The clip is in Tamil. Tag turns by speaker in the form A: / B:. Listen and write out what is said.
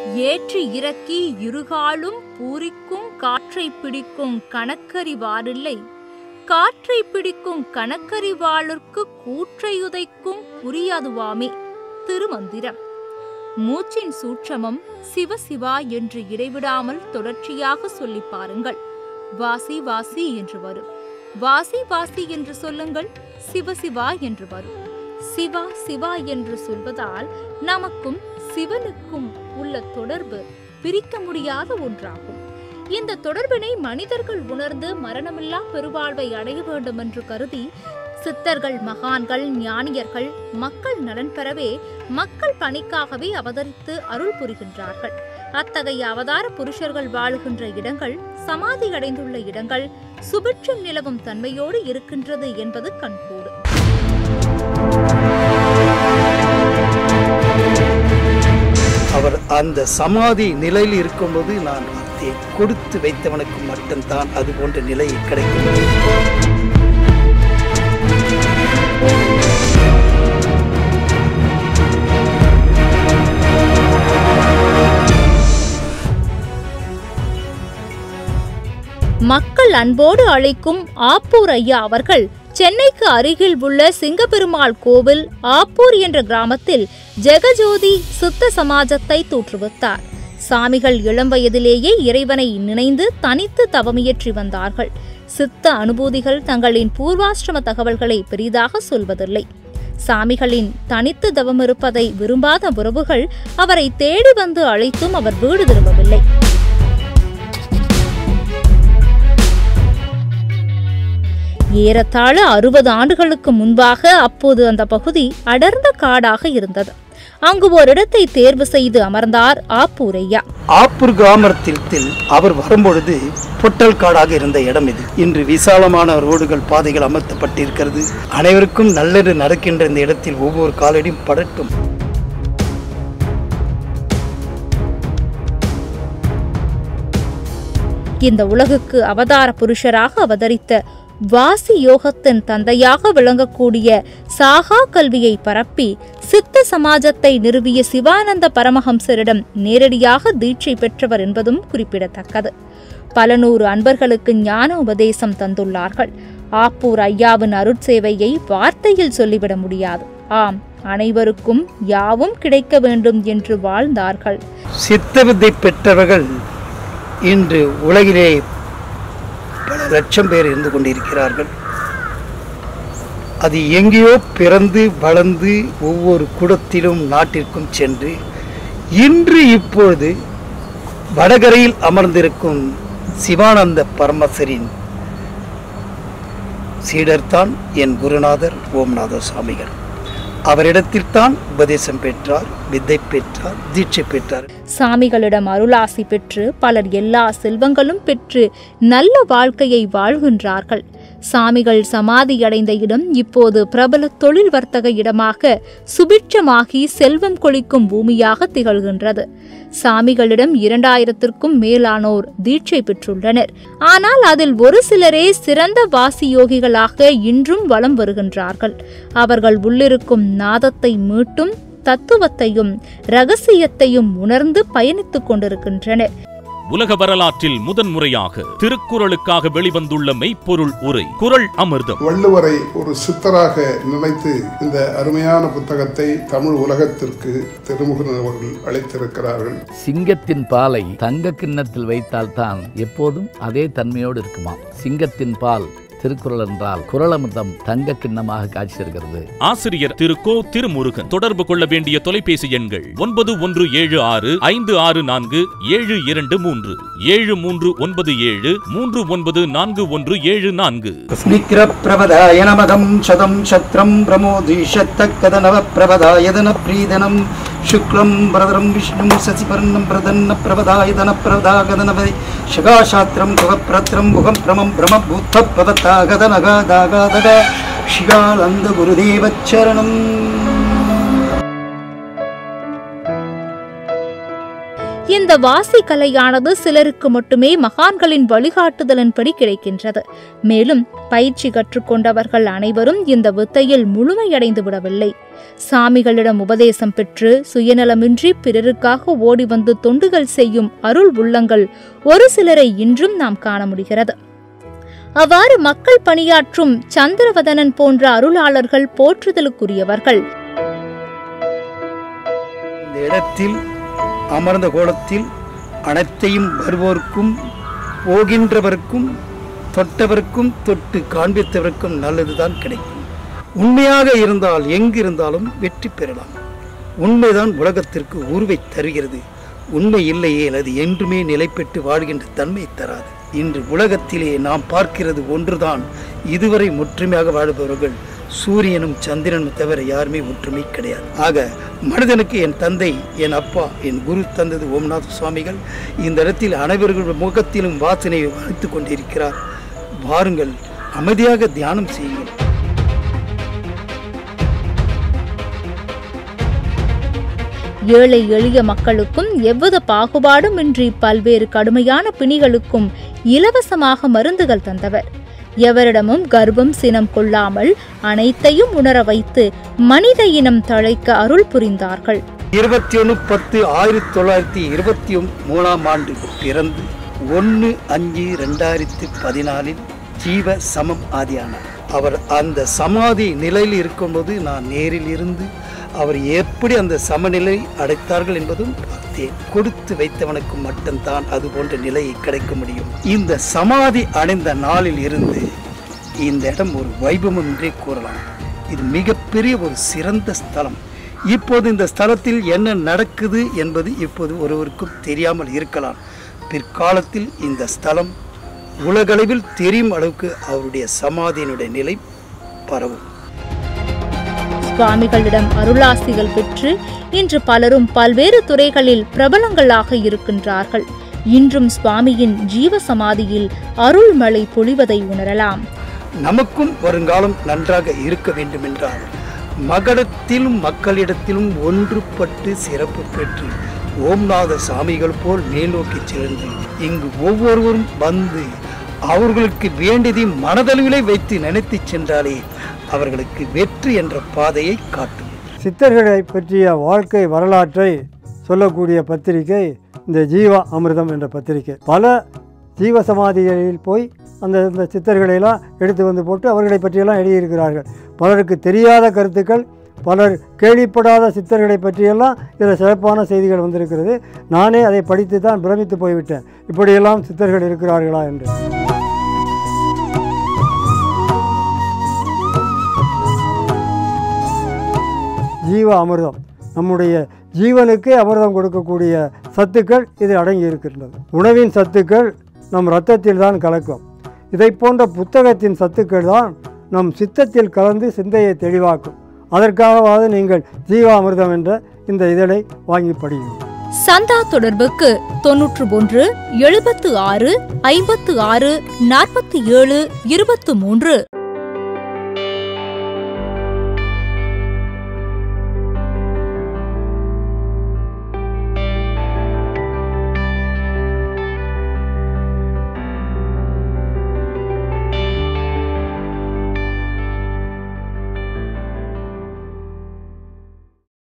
A: ஏற்றி இறக்கி இருகாலும் பூரிக்கும் காற்றை பிடிக்கும் கணக்கறிவாரில்லை காற்றை பிடிக்கும் கணக்கறிவாளர்க்கு கூற்றையுதைக்கும் புரியாதுவாமே திருமந்திரம் மூச்சின் சூட்சமம் சிவ சிவா என்று இடைவிடாமல் தொடர்ச்சியாக சொல்லி பாருங்கள் வாசி வாசி என்று வரும் வாசி வாசி என்று சொல்லுங்கள் சிவ சிவா என்று வரும் சிவா சிவா என்று சொல்வதால் நமக்கும் சிவனுக்கும் உள்ள தொடர்பு பிரிக்க முடியாத ஒன்றாகும் இந்த தொடர்பினை மனிதர்கள் உணர்ந்து மரணமில்லா பெருவாழ்வை அடைய வேண்டும் என்று கருதி சித்தர்கள் மகான்கள் ஞானியர்கள் மக்கள் நலன் பெறவே மக்கள் பணிக்காகவே அவதரித்து அருள் புரிகின்றார்கள் அத்தகைய அவதார புருஷர்கள் வாழுகின்ற இடங்கள் சமாதி அடைந்துள்ள இடங்கள் சுபிட்சம் நிலவும் தன்மையோடு இருக்கின்றது என்பது கண்கூடு
B: அவர் அந்த சமாதி நிலையில் இருக்கும்போது நான் அதை கொடுத்து வைத்தவனுக்கு மட்டும்தான் அது போன்ற நிலை கிடைக்கும்
A: மக்கள் அன்போடு அழைக்கும் ஆப்பூர் ஐயா அவர்கள் சென்னைக்கு அருகில் உள்ள சிங்கப்பெருமாள் கோவில் ஆப்பூர் என்ற கிராமத்தில் ஜெகஜோதி சித்த சமாஜத்தை தோற்றுவித்தார் சாமிகள் இளம் வயதிலேயே இறைவனை நினைந்து தனித்து தவமியற்றி வந்தார்கள் சித்த அனுபூதிகள் தங்களின் பூர்வாசிரம தகவல்களை பெரிதாக சொல்வதில்லை சாமிகளின் தனித்து தவமிருப்பதை விரும்பாத உறவுகள் அவரை தேடி வந்து அழைத்தும் அவர் வீடு திரும்பவில்லை ஏறத்தாழ அறுபது ஆண்டுகளுக்கு முன்பாக அப்போது அந்த பகுதி அடர்ந்த காடாக இருந்தது அங்கு ஓரிடத்தை தேர்வு செய்து அமர்ந்தார் ஆப்பூரையா
B: ஆப்பூர் கிராமத்தில் அவர் வரும்பொழுது பொட்டல் காடாக இருந்த இடம் இது இன்று விசாலமான ரோடுகள் பாதைகள் அமர்த்தப்பட்டிருக்கிறது அனைவருக்கும் நல்லது நடக்கின்ற இந்த இடத்தில் ஒவ்வொரு காலடியும் படட்டும்
A: இந்த உலகுக்கு அவதார புருஷராக அவதரித்த வாசி யோகத்தின் தந்தையாக விளங்கக்கூடிய சாகா கல்வியை பரப்பி சித்த சமாஜத்தை நிறுவிய சிவானந்த பரமஹம்சரிடம் நேரடியாக தீட்சை பெற்றவர் என்பதும் குறிப்பிடத்தக்கது பல நூறு அன்பர்களுக்கு ஞான உபதேசம் தந்துள்ளார்கள் ஆப்பூர் ஐயாவின் அருட்சேவையை வார்த்தையில் சொல்லிவிட முடியாது ஆம் அனைவருக்கும் யாவும் கிடைக்க வேண்டும் என்று வாழ்ந்தார்கள்
B: சித்த வித்தை பெற்றவர்கள் இன்று உலகிலே பல லட்சம் பேர் இருந்து கொண்டிருக்கிறார்கள் அது எங்கேயோ பிறந்து வளர்ந்து ஒவ்வொரு குடத்திலும் நாட்டிற்கும் சென்று இன்று இப்பொழுது வடகரையில் அமர்ந்திருக்கும் சிவானந்த பரமசரின் சீடர்தான் என் குருநாதர் ஓம்நாத சுவாமிகள் அவரிடத்தில்தான் உபதேசம் பெற்றார் வித்தை பெற்றார் தீட்சை பெற்றார்
A: சாமிகளிடம் அருளாசி பெற்று பலர் எல்லா செல்வங்களும் பெற்று நல்ல வாழ்க்கையை வாழ்கின்றார்கள் சாமிகள் சமாதியடைந்த இடம் இப்போது பிரபல தொழில் வர்த்தக இடமாக சுபிட்சமாகி செல்வம் கொளிக்கும் பூமியாக திகழ்கின்றது சாமிகளிடம் இரண்டாயிரத்திற்கும் மேலானோர் தீட்சை பெற்றுள்ளனர் ஆனால் அதில் ஒரு சிலரே சிறந்த வாசி யோகிகளாக இன்றும் வலம் வருகின்றார்கள் அவர்கள் உள்ளிருக்கும் நாதத்தை மீட்டும் தத்துவத்தையும் ரகசியத்தையும் உணர்ந்து பயணித்துக் கொண்டிருக்கின்றனர்
C: உலக வரலாற்றில் முதன்முறையாக திருக்குறளுக்காக வெளிவந்துள்ள மெய்ப்பொருள் உரை குறள் அமிர்தம்
D: வள்ளுவரை ஒரு சித்தராக நினைத்து இந்த அருமையான புத்தகத்தை தமிழ் உலகத்திற்கு திருமுகன் அவர்கள் அளித்திருக்கிறார்கள்
E: சிங்கத்தின் பாலை தங்க கிண்ணத்தில் வைத்தால்தான் எப்போதும் அதே தன்மையோடு இருக்குமாம் சிங்கத்தின் பால் திருக்குறள் என்றால் குரலமிர்தம் தங்க கிண்ணமாக காட்சி தருகிறது
C: ஆசிரியர் திரு கோ திருமுருகன் தொடர்பு கொள்ள வேண்டிய தொலைபேசி எண்கள் ஒன்பது ஒன்று ஏழு ஆறு ஐந்து ஆறு நான்கு ஏழு இரண்டு மூன்று ஏழு மூன்று ஒன்பது ஏழு மூன்று ஒன்பது நான்கு ஒன்று ஏழு நான்கு
B: நிக்கிர பிரபதாய நமதம் சதம் சத்ரம் பிரமோதிஷத்தக்கதனவ பிரபதாயதன பிரீதனம் சுக்லம் பிரதரம் விஷ்ணும் சசிபர்ணம் பிரதன்ன பிரபதாயதன பிரபதாகதனவை சிகாசாத்திரம் குகப்பிரத்ரம் முகம் பிரமம் பிரம பூத்த பவத்தாகதனகாதாகாதக ஷிகாலந்த குருதேவச்சரணம்
A: இந்த வாசி கலையானது சிலருக்கு மட்டுமே மகான்களின் வழிகாட்டுதலின்படி கிடைக்கின்றது மேலும் பயிற்சி கற்றுக்கொண்டவர்கள் அனைவரும் இந்த வித்தையில் முழுமையடைந்து விடவில்லை சாமிகளிடம் உபதேசம் பெற்று சுயநலமின்றி பிறருக்காக ஓடி வந்து தொண்டுகள் செய்யும் அருள் உள்ளங்கள் ஒரு சிலரை இன்றும் நாம் காண முடிகிறது அவ்வாறு மக்கள் பணியாற்றும் சந்திரவதனன் போன்ற அருளாளர்கள் போற்றுதலுக்குரியவர்கள்
B: இந்த இடத்தில் அமர்ந்த கோலத்தில் அனைத்தையும் வருவோர்க்கும் போகின்றவர்க்கும் தொட்டவர்க்கும் தொட்டு காண்பித்தவர்க்கும் நல்லதுதான் கிடைக்கும் உண்மையாக இருந்தால் எங்கிருந்தாலும் வெற்றி பெறலாம் உண்மைதான் உலகத்திற்கு உருவை தருகிறது உண்மை இல்லையே அது என்றுமே நிலை பெற்று வாழ்கின்ற தன்மை தராது இன்று உலகத்திலே நாம் பார்க்கிறது ஒன்றுதான் இதுவரை ஒற்றுமையாக வாழ்பவர்கள் சூரியனும் சந்திரனும் தவிர யாருமே ஒற்றுமை கிடையாது ஆக மனிதனுக்கு என் தந்தை என் அப்பா என் குரு தந்தது ஓம்நாத் சுவாமிகள் இந்த இடத்தில் அனைவர்கள் முகத்திலும் வாசனை அழைத்துக் கொண்டிருக்கிறார் வாருங்கள் அமைதியாக தியானம் செய்யுங்கள்
A: ஏழை எளிய மக்களுக்கும் எவ்வித பாகுபாடுமின்றி பல்வேறு கடுமையான பிணிகளுக்கும் இலவசமாக மருந்துகள் தந்தவர் எவரிடமும் கர்வம் சினம் கொள்ளாமல் அனைத்தையும் உணர வைத்து மனித இனம் தழைக்க அருள் புரிந்தார்கள்
B: இருபத்தி ஒன்று பத்து ஆயிரத்தி தொள்ளாயிரத்தி இருபத்தி மூணாம் ஆண்டு பிறந்து ஒன்று அஞ்சு ரெண்டாயிரத்தி பதினாலில் ஜீவ சமம் ஆதியானார் அவர் அந்த சமாதி நிலையில் இருக்கும்போது நான் நேரில் இருந்து அவர் எப்படி அந்த சமநிலை அடைத்தார்கள் என்பதும் பார்த்தேன் கொடுத்து வைத்தவனுக்கு மட்டும்தான் அது போன்ற நிலையை கிடைக்க முடியும் இந்த சமாதி அடைந்த நாளில் இருந்து இந்த இடம் ஒரு வைபவம் என்றே கூறலாம் இது மிகப்பெரிய ஒரு சிறந்த ஸ்தலம் இப்போது இந்த ஸ்தலத்தில் என்ன நடக்குது என்பது இப்போது ஒருவருக்கும் தெரியாமல் இருக்கலாம் பிற்காலத்தில் இந்த ஸ்தலம் உலகளவில் தெரியும் அளவுக்கு அவருடைய சமாதியினுடைய நிலை பரவும்
A: சுவாமிகளிடம் அருளாசிகள் பெற்று இன்று பலரும் பல்வேறு துறைகளில் பிரபலங்களாக இருக்கின்றார்கள் இன்றும் சுவாமியின் ஜீவ சமாதியில் அருள்மழை பொழிவதை உணரலாம்
B: நமக்கும் வருங்காலம் நன்றாக இருக்க வேண்டும் என்றால் மகடத்திலும் மக்களிடத்திலும் ஒன்றுபட்டு சிறப்பு பெற்று ஓம்நாத சாமிகள் போல் மேல்நோக்கி சென்று இங்கு ஒவ்வொருவரும் வந்து அவர்களுக்கு வேண்டியதை மனதளவிலே வைத்து நினைத்து சென்றாலே அவர்களுக்கு வெற்றி என்ற பாதையை காட்டும்
F: சித்தர்களை பற்றிய வாழ்க்கை வரலாற்றை சொல்லக்கூடிய பத்திரிகை இந்த ஜீவா அமிர்தம் என்ற பத்திரிகை பல ஜீவ சமாதிகளில் போய் அந்த இந்த சித்தர்களையெல்லாம் எடுத்து வந்து போட்டு அவர்களை பற்றியெல்லாம் எழுதியிருக்கிறார்கள் பலருக்கு தெரியாத கருத்துக்கள் பலர் கேள்விப்படாத சித்தர்களை பற்றியெல்லாம் இதில் சிறப்பான செய்திகள் வந்திருக்கிறது நானே அதை படித்து தான் பிரமித்து போய்விட்டேன் இப்படியெல்லாம் சித்தர்கள் இருக்கிறார்களா என்று ஜீவ அமிர்தம் நம்முடைய ஜீவனுக்கே அமிர்தம் கொடுக்கக்கூடிய சத்துக்கள் இதில் அடங்கி இருக்கின்றது உணவின் சத்துக்கள் நம் இரத்தத்தில் தான் கலக்கும் இதை போன்ற புத்தகத்தின் சத்துக்கள் தான் நம் சித்தத்தில் கலந்து சிந்தையை தெளிவாக்கும் அதற்காகவாவது நீங்கள் ஜீவாமிர்தம் என்ற இந்த இதழை வாங்கி படியுங்கள்
A: சந்தா தொடர்புக்கு தொன்னூற்று ஒன்று எழுபத்து ஆறு ஐம்பத்து ஆறு நாற்பத்தி ஏழு இருபத்து மூன்று